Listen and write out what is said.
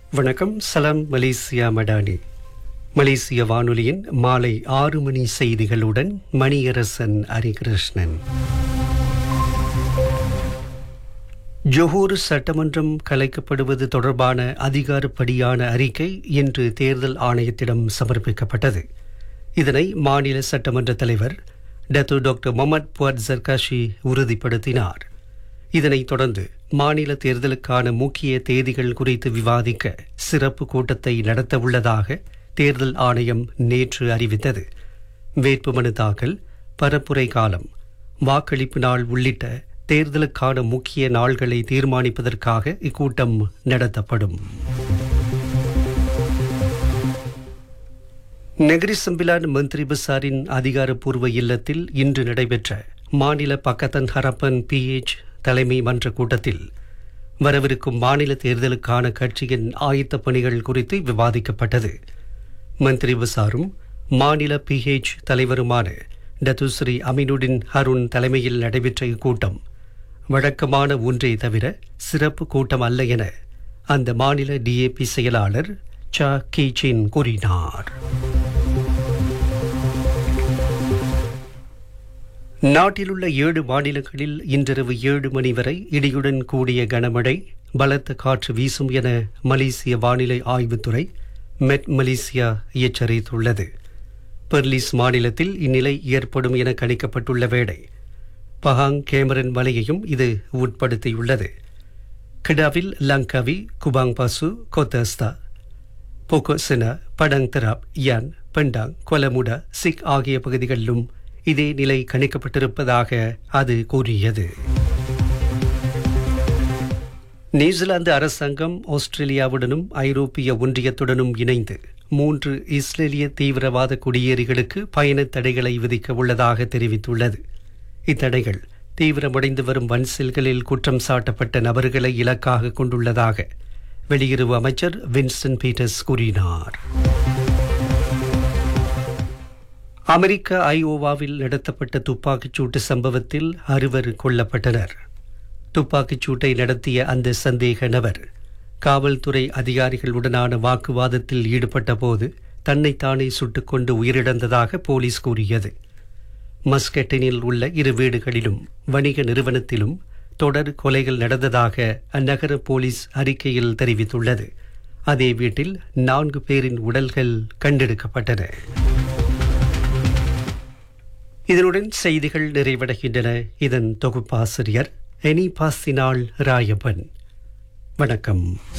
வணக்கம் சலாம் மலேசியா மடானி மலேசிய வானொலியின் மாலை ஆறு மணி செய்திகளுடன் மணியரசன் ஹரிகிருஷ்ணன் ஜொஹூர் சட்டமன்றம் கலைக்கப்படுவது தொடர்பான அதிகாரப்படியான அறிக்கை இன்று தேர்தல் ஆணையத்திடம் சமர்ப்பிக்கப்பட்டது இதனை மாநில சட்டமன்ற தலைவர் Dato doctor Mohamed Fuad Zarkashi உறுதிப்படுத்தினார் இதனைத் தொடர்ந்து மாநில தேர்தலுக்கான முக்கிய தேதிகள் குறித்து விவாதிக்க சிறப்பு கூட்டத்தை நடத்த உள்ளதாக தேர்தல் ஆணையம் நேற்று அறிவித்தது வேட்புமனு தாக்கல் பரப்புரை காலம் வாக்களிப்பு நாள் உள்ளிட்ட தேர்தலுக்கான முக்கிய நாள்களை தீர்மானிப்பதற்காக இக்கூட்டம் நடத்தப்படும் நெகிரி சம்பிலான் மந்திரி பசாரின் அதிகாரப்பூர்வ இல்லத்தில் இன்று நடைபெற்ற மாநில பக்கத்தன் ஹரப்பன் பிஎச் தலைமை மன்ற கூட்டத்தில் வரவிருக்கும் மாநில தேர்தலுக்கான கட்சியின் ஆயத்த பணிகள் குறித்து விவாதிக்கப்பட்டது மந்திரி பசாரும் மாநில பிஹெச் தலைவருமான டத்துஸ்ரீ அமினுடின் ஹருண் தலைமையில் நடைபெற்ற இக்கூட்டம் வழக்கமான ஒன்றே தவிர சிறப்பு கூட்டம் அல்ல என அந்த மாநில டிஏபி செயலாளர் ச கீச்சின் கூறினார் நாட்டிலுள்ள ஏழு மாநிலங்களில் இன்றிரவு ஏழு மணி வரை இடியுடன் கூடிய கனமழை பலத்த காற்று வீசும் என மலேசிய வானிலை ஆய்வுத்துறை மெட் மலேசியா எச்சரித்துள்ளது பெர்லிஸ் மாநிலத்தில் இந்நிலை ஏற்படும் என கணிக்கப்பட்டுள்ள வேளை பஹாங் கேமரன் மலையையும் இது உட்படுத்தியுள்ளது கிடாவில் Langkawi Kubang Pasu Kota Setar Pokok Sena Padang Terap Yan Pendang கொலமுடா sick ஆகிய பகுதிகளிலும் இதே நிலை கணிக்கப்பட்டிருப்பதாக அது கூறியது நியூசிலாந்து அரசாங்கம் ஆஸ்திரேலியாவுடனும் ஐரோப்பிய ஒன்றியத்துடனும் இணைந்து மூன்று இஸ்ரேலிய தீவிரவாத குடியேறிகளுக்கு பயண தடைகளை விதிக்க உள்ளதாக தெரிவித்துள்ளது இத்தடைகள் தீவிரமடைந்து வரும் வன்செல்களில் குற்றம் சாட்டப்பட்ட நபர்களை இலக்காக கொண்டுள்ளதாக வெளியுறவு அமைச்சர் வின்ஸ்டன் பீட்டர்ஸ் கூறினார் அமெரிக்க ஐஓவாவில் நடத்தப்பட்ட துப்பாக்கிச் சூட்டு சம்பவத்தில் அறுவர் கொல்லப்பட்டனர் துப்பாக்கிச் சூட்டை நடத்திய அந்த சந்தேக நபர் காவல்துறை அதிகாரிகளுடனான வாக்குவாதத்தில் ஈடுபட்ட போது தன்னைத்தானே சுட்டுக்கொண்டு உயிரிழந்ததாக போலீஸ் கூறியது மஸ்கெட்டினில் உள்ள இரு வீடுகளிலும் வணிக நிறுவனத்திலும் தொடர் கொலைகள் நடந்ததாக அந்நகர போலீஸ் அறிக்கையில் தெரிவித்துள்ளது அதே வீட்டில் நான்கு பேரின் உடல்கள் கண்டெடுக்கப்பட்டன இதனுடன் செய்திகள் நிறைவடைகின்றன இதன் தொகுப்பாசிரியர் எனி பாசினாள் ராயப்பன் வணக்கம்